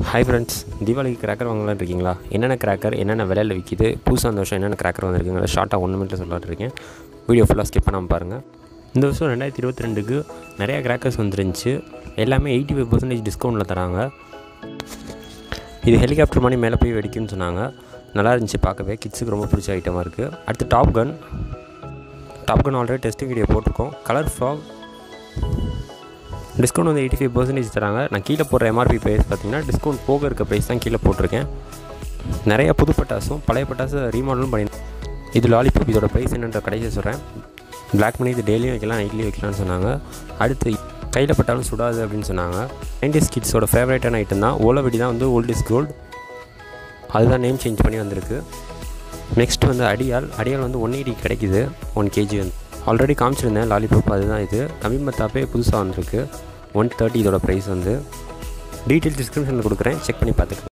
hi friends தீபாவளிக்கு cracker வாங்கலாம்னு இருக்கீங்களா என்னென்ன கிராக்கர் என்னென்ன விலையில் விற்கிது புதுசாக அந்த வருஷம் என்னென்ன கிராக்கர் வந்திருக்குங்கிற ஷார்ட்டாக ஒன்று மினிட்ல சொல்லலாட்டு இருக்கேன் வீடியோ ஃபுல்லாக ஸ்கிப் பண்ணாமல் பாருங்கள் இந்த வருஷம் ரெண்டாயிரத்தி இருபத்தி ரெண்டுக்கு நிறையா கிராக்கர்ஸ் வந்துருந்துச்சு எல்லாமே எயிட்டி ஃபைவ் பர்சன்டேஜ் டிஸ்கவுண்ட்டில் தராங்க இது ஹெலிகாப்டர் மாதிரி மேலே போய் வெடிக்கும்னு சொன்னாங்க நல்லா இருந்துச்சு பார்க்கவே கிட்ஸுக்கு ரொம்ப பிடிச்ச ஐட்டமாக இருக்குது அடுத்து top gun top gun already testing video போட்டிருக்கோம் கலர் ஃப்ராக் டிஸ்கவுண்ட் வந்து எயிட்டி ஃபைவ் பர்சன்டேஜ் தராங்க நான் கீழே போடுற எம்ஆர்பி ப்ரைஸ் பார்த்தீங்கன்னா டிஸ்கவுண்ட் போக இருக்க ப்ரைஸ் தான் கீழே போட்டிருக்கேன் நிறைய புது பட்டாசும் பழைய பட்டாசு ரீமாடலும் பண்ணி இது லாலிபாப் இதோட ப்ரைஸ் என்னன்ற கடைசியாக சொல்கிறேன் பிளாக் மணி இது டெய்லியும் வைக்கலாம் நைட்லேயும் வைக்கலாம்னு சொன்னாங்க அடுத்து கையில் பட்டாலும் சுடாது அப்படின்னு சொன்னாங்க நைன்டிஸ் கிட்ஸோட ஃபேவரட்டான ஐட்டம் தான் ஓலவெடி தான் வந்து ஓல்ட் இஸ் கோல்டு அதுதான் நேம் சேஞ்ச் பண்ணி வந்திருக்கு நெக்ஸ்ட் வந்து அடியால் அடியால் வந்து ஒன் எயிட்டி கிடைக்குது ஒன் கேஜி வந்து ஆல்ரெடி காமிச்சிருந்தேன் லாலிபாப் அதுதான் இது கமிமத்தாப்பே புதுசாக வந்திருக்கு ஒன் தேர்ட்டி இதோட ப்ரைஸ் வந்து டீட்டெயில் டிஸ்கிரிப்ஷனில் கொடுக்குறேன் செக் பண்ணி பார்த்துக்கலாம்